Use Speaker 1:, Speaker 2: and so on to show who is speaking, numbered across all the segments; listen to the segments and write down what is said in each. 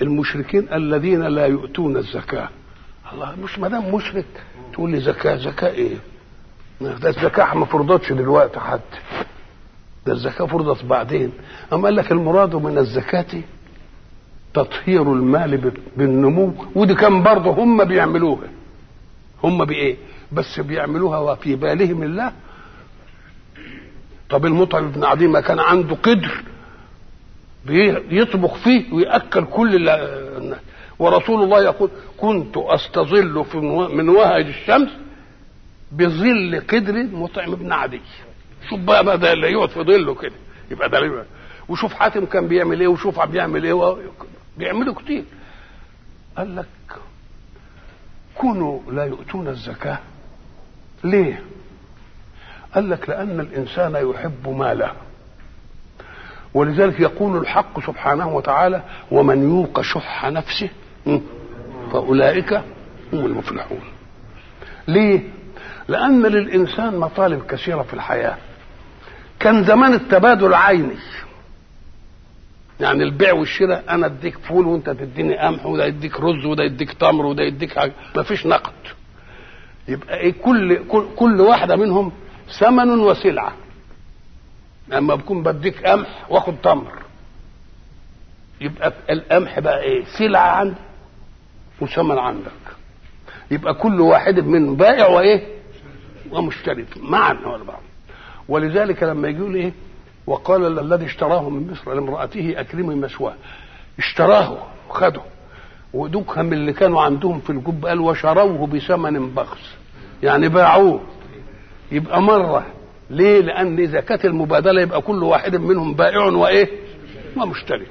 Speaker 1: المشركين الذين لا يؤتون الزكاه الله مش ما دام مشرك تقول لي زكاه زكاه ايه ده الزكاه ما فرضتش دلوقتي حد ده الزكاه فرضت بعدين اما قال لك المراد من الزكاه تطهير المال بالنمو ودي كان برضه هم بيعملوها هم بايه بس بيعملوها وفي بالهم الله طب المطعم بن عدي ما كان عنده قدر يطبخ فيه ويأكل كل الناس ورسول الله يقول كنت استظل في من وهج الشمس بظل قدر مطعم بن عدي شوف بقى بقى ده اللي يقعد في ظله كده يبقى ده وشوف حاتم كان بيعمل ايه وشوف عم بيعمل ايه بيعملوا كتير قال لك كونوا لا يؤتون الزكاة ليه قال لك لأن الإنسان يحب ماله ولذلك يقول الحق سبحانه وتعالى ومن يوق شح نفسه فأولئك هم المفلحون ليه لأن للإنسان مطالب كثيرة في الحياة كان زمان التبادل عيني يعني البيع والشراء انا اديك فول وانت تديني قمح وده يديك رز وده يديك تمر وده يديك حاجه ما فيش نقد يبقى ايه كل كل, كل واحده منهم ثمن وسلعه اما بكون بديك قمح واخد تمر يبقى القمح بقى ايه سلعه عندك وثمن عندك يبقى كل واحد منهم بائع وايه ومشتري معا ولا بعض ولذلك لما يقول ايه وقال الذي اشتراه من مصر لامرأته أكرمي مثواه اشتراه خده ودكهم اللي كانوا عندهم في الجب قال وشروه بثمن بخس يعني باعوه يبقى مرة ليه لأن إذا كانت المبادلة يبقى كل واحد منهم بائع وإيه ومشتري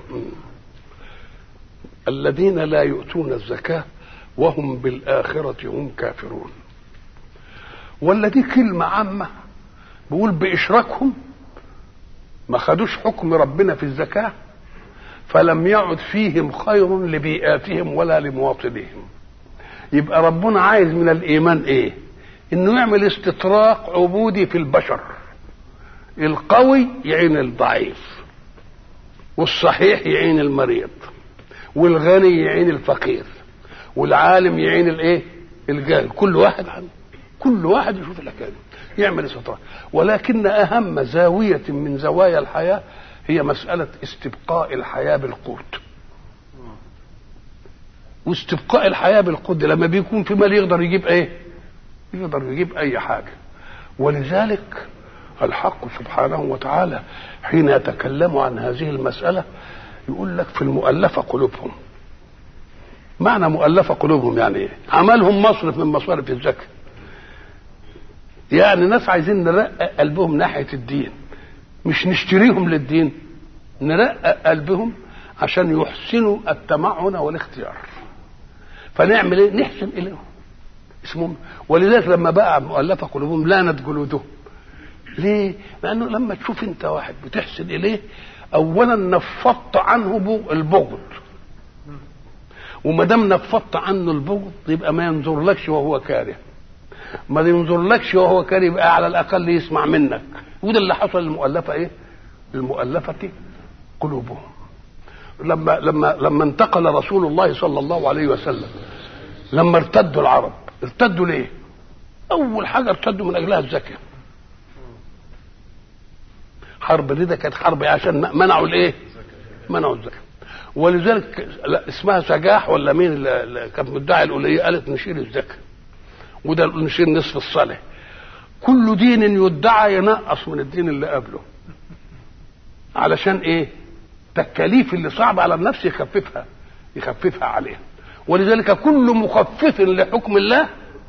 Speaker 1: الذين لا يؤتون الزكاة وهم بالآخرة هم كافرون ولا دي كلمة عامة بيقول بإشراكهم ما خدوش حكم ربنا في الزكاة فلم يعد فيهم خير لبيئاتهم ولا لمواطنيهم يبقى ربنا عايز من الإيمان إيه إنه يعمل استطراق عبودي في البشر القوي يعين الضعيف والصحيح يعين المريض والغني يعين الفقير والعالم يعين الايه الجاهل كل واحد عنه كل واحد يشوف الحكايه يعمل استطراق ولكن اهم زاويه من زوايا الحياه هي مساله استبقاء الحياه بالقوت واستبقاء الحياه بالقوت لما بيكون في مال يقدر يجيب ايه يقدر يجيب اي حاجه ولذلك الحق سبحانه وتعالى حين يتكلم عن هذه المساله يقول لك في المؤلفه قلوبهم معنى مؤلفه قلوبهم يعني ايه عملهم مصرف من مصارف الزكاه يعني ناس عايزين نرقق قلبهم ناحيه الدين مش نشتريهم للدين نرقق قلبهم عشان يحسنوا التمعن والاختيار فنعمل ايه نحسن اليهم اسمهم ولذلك لما بقى مؤلفه قلوبهم لانت جلودهم ليه لانه لما تشوف انت واحد بتحسن اليه اولا نفضت عنه البغض وما دام نفضت عنه البغض يبقى ما ينظرلكش وهو كاره ما ينظرلكش وهو كاره يبقى على الاقل يسمع منك وده اللي حصل للمؤلفه ايه المؤلفه قلوبهم لما لما لما انتقل رسول الله صلى الله عليه وسلم لما ارتدوا العرب ارتدوا ليه اول حاجه ارتدوا من اجلها الزكاه حرب الردة كانت حرب عشان منعوا الايه منعوا الزكاه ولذلك لا اسمها سجاح ولا مين اللي كانت مدعي الأولية قالت نشيل الزكاة وده نشيل نصف الصلاة كل دين يدعى ينقص من الدين اللي قبله علشان ايه التكاليف اللي صعبة على النفس يخففها يخففها عليها ولذلك كل مخفف لحكم الله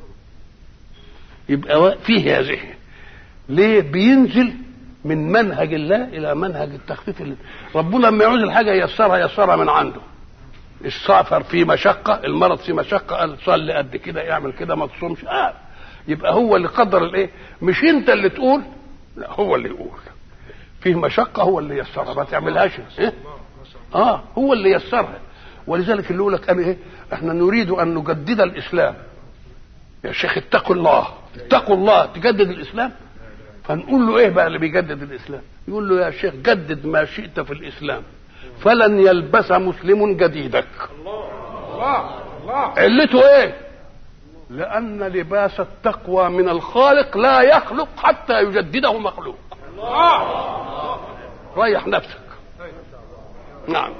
Speaker 1: يبقى فيه هذه ليه بينزل من منهج الله الى منهج التخفيف اللي ربنا لما يعوز الحاجه ييسرها ييسرها من عنده السفر في مشقه المرض في مشقه قال صلي قد كده اعمل كده ما تصومش آه. يبقى هو اللي قدر الايه مش انت اللي تقول لا هو اللي يقول فيه مشقه هو اللي يسرها ما تعملهاش إيه؟ اه هو اللي يسرها ولذلك اللي يقول لك انا ايه احنا نريد ان نجدد الاسلام يا شيخ اتقوا الله اتقوا الله تجدد الاسلام فنقول له ايه بقى اللي بيجدد الاسلام يقول له يا شيخ جدد ما شئت في الاسلام فلن يلبس مسلم جديدك
Speaker 2: الله الله
Speaker 1: علته ايه لان لباس التقوى من الخالق لا يخلق حتى يجدده مخلوق
Speaker 2: الله
Speaker 1: ريح نفسك نعم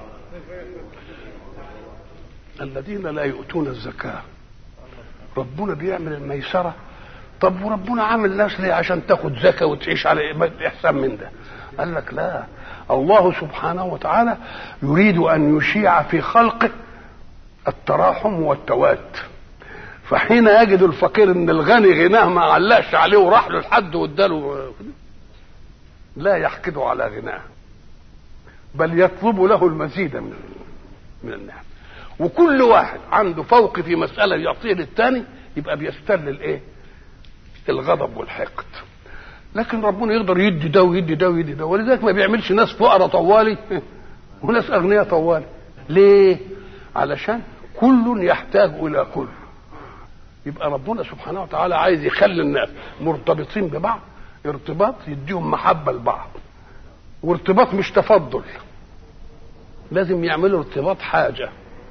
Speaker 1: الذين لا يؤتون الزكاة ربنا بيعمل الميسرة طب وربنا عامل ناس ليه عشان تاخد زكاة وتعيش على إحسان من ده قال لك لا الله سبحانه وتعالى يريد أن يشيع في خلقه التراحم والتواد فحين يجد الفقير ان الغني غناه ما علقش عليه وراح له لحد واداله لا يحقد على غناه بل يطلب له المزيد من من النعم وكل واحد عنده فوق في مسألة يعطيه للتاني يبقى بيستل الايه الغضب والحقد لكن ربنا يقدر يدي ده ويدي ده ويدي ده ولذلك ما بيعملش ناس فقراء طوالي وناس اغنياء طوالي ليه علشان كل يحتاج الى كل يبقى ربنا سبحانه وتعالى عايز يخلي الناس مرتبطين ببعض ارتباط يديهم محبة لبعض وارتباط مش تفضل لازم يعملوا ارتباط حاجة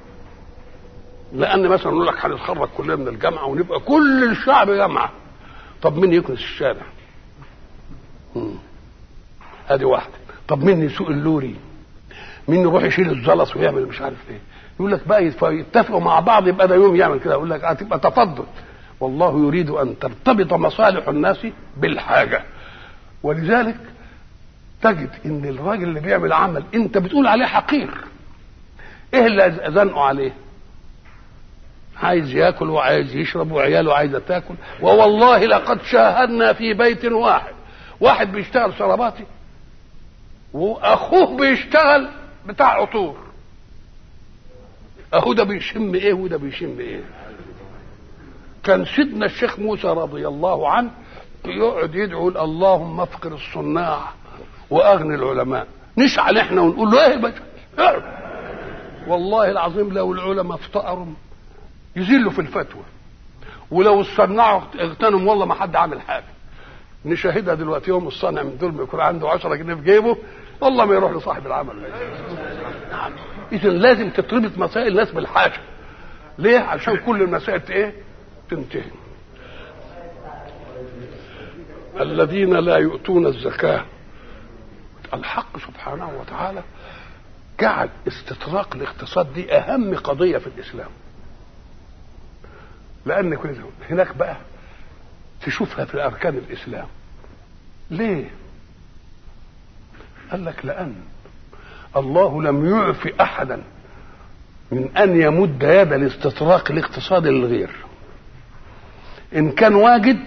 Speaker 1: لأن مثلا نقول لك هنتخرج كلنا من الجامعة ونبقى كل الشعب جامعة طب مين يكنس الشارع؟ مم. ادي واحدة طب مين يسوق اللوري؟ مين يروح يشيل الزلط ويعمل مش عارف ايه؟ يقول لك بقى يتفقوا مع بعض يبقى ده يوم يعمل كده يقول لك هتبقى تفضل والله يريد ان ترتبط مصالح الناس بالحاجه ولذلك تجد ان الراجل اللي بيعمل عمل انت بتقول عليه حقير ايه اللي زنقوا عليه عايز ياكل وعايز يشرب وعياله عايزه تاكل ووالله لقد شاهدنا في بيت واحد واحد بيشتغل شرباتي واخوه بيشتغل بتاع عطور اهو ده بيشم ايه وده بيشم ايه كان سيدنا الشيخ موسى رضي الله عنه يقعد يدعو اللهم افقر الصناع واغني العلماء نشعل احنا ونقول له ايه بس والله العظيم لو العلماء افتقروا يزلوا في الفتوى ولو الصناع اغتنم والله ما حد عامل حاجه نشاهدها دلوقتي يوم الصانع من دول ما يكون عنده 10 جنيه في جيبه والله ما يروح لصاحب العمل نعم اذا لازم تتربط مسائل الناس بالحاجه ليه عشان كل المسائل ايه تنتهي الذين لا يؤتون الزكاه الحق سبحانه وتعالى جعل استطراق الاقتصاد دي اهم قضيه في الاسلام لان كل هناك بقى تشوفها في اركان الاسلام ليه قال لك لان الله لم يعف احدا من ان يمد يد الاستطراق الاقتصادي للغير ان كان واجد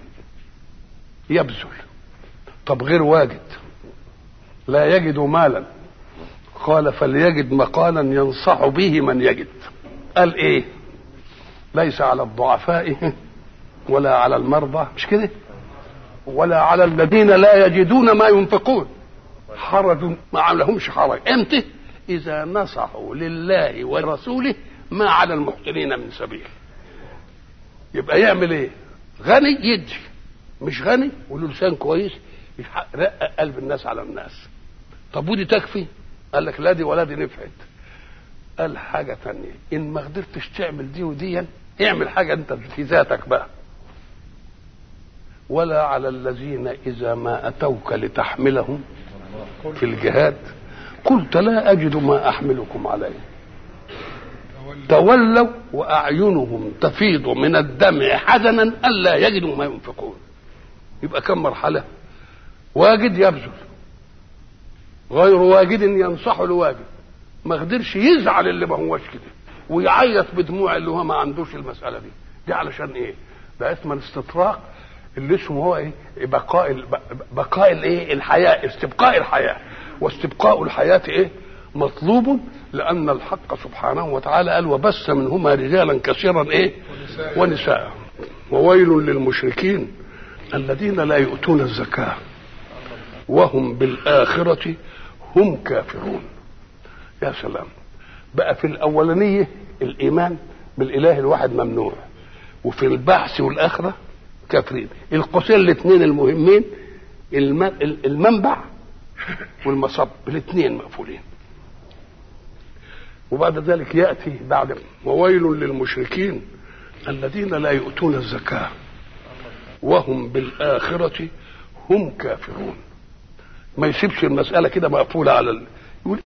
Speaker 1: يبذل طب غير واجد لا يجد مالا قال فليجد مقالا ينصح به من يجد قال ايه ليس على الضعفاء ولا على المرضى مش كده ولا على الذين لا يجدون ما ينفقون حرج ما عليهمش حرج امتى اذا نصحوا لله ورسوله ما على المحسنين من سبيل يبقى يعمل ايه غني يدي مش غني وله لسان كويس رقق قلب الناس على الناس طب ودي تكفي قال لك لا دي ولا دي نفعت قال حاجة تانية إن ما قدرتش تعمل دي ودي اعمل حاجة أنت في ذاتك بقى ولا على الذين إذا ما أتوك لتحملهم في الجهاد قلت لا أجد ما أحملكم عليه تولوا وأعينهم تفيض من الدمع حزنا ألا يجدوا ما ينفقون يبقى كم مرحلة واجد يبذل غير واجد ينصح الواجد ما قدرش يزعل اللي ما هوش كده ويعيط بدموع اللي هو ما عندوش المسألة دي دي علشان ايه ده اسمه الاستطراق اللي اسمه هو ايه بقاء بقاء الايه الحياه استبقاء الحياه واستبقاء الحياه ايه مطلوب لان الحق سبحانه وتعالى قال وبث منهما رجالا كثيرا ايه ونساء وويل للمشركين الذين لا يؤتون الزكاه وهم بالاخره هم كافرون يا سلام بقى في الاولانيه الايمان بالاله الواحد ممنوع وفي البعث والاخره كافرين القوسين الاثنين المهمين المنبع والمصب الاثنين مقفولين وبعد ذلك ياتي بعد وويل للمشركين الذين لا يؤتون الزكاه وهم بالاخره هم كافرون ما يسيبش المساله كده مقفوله على ال...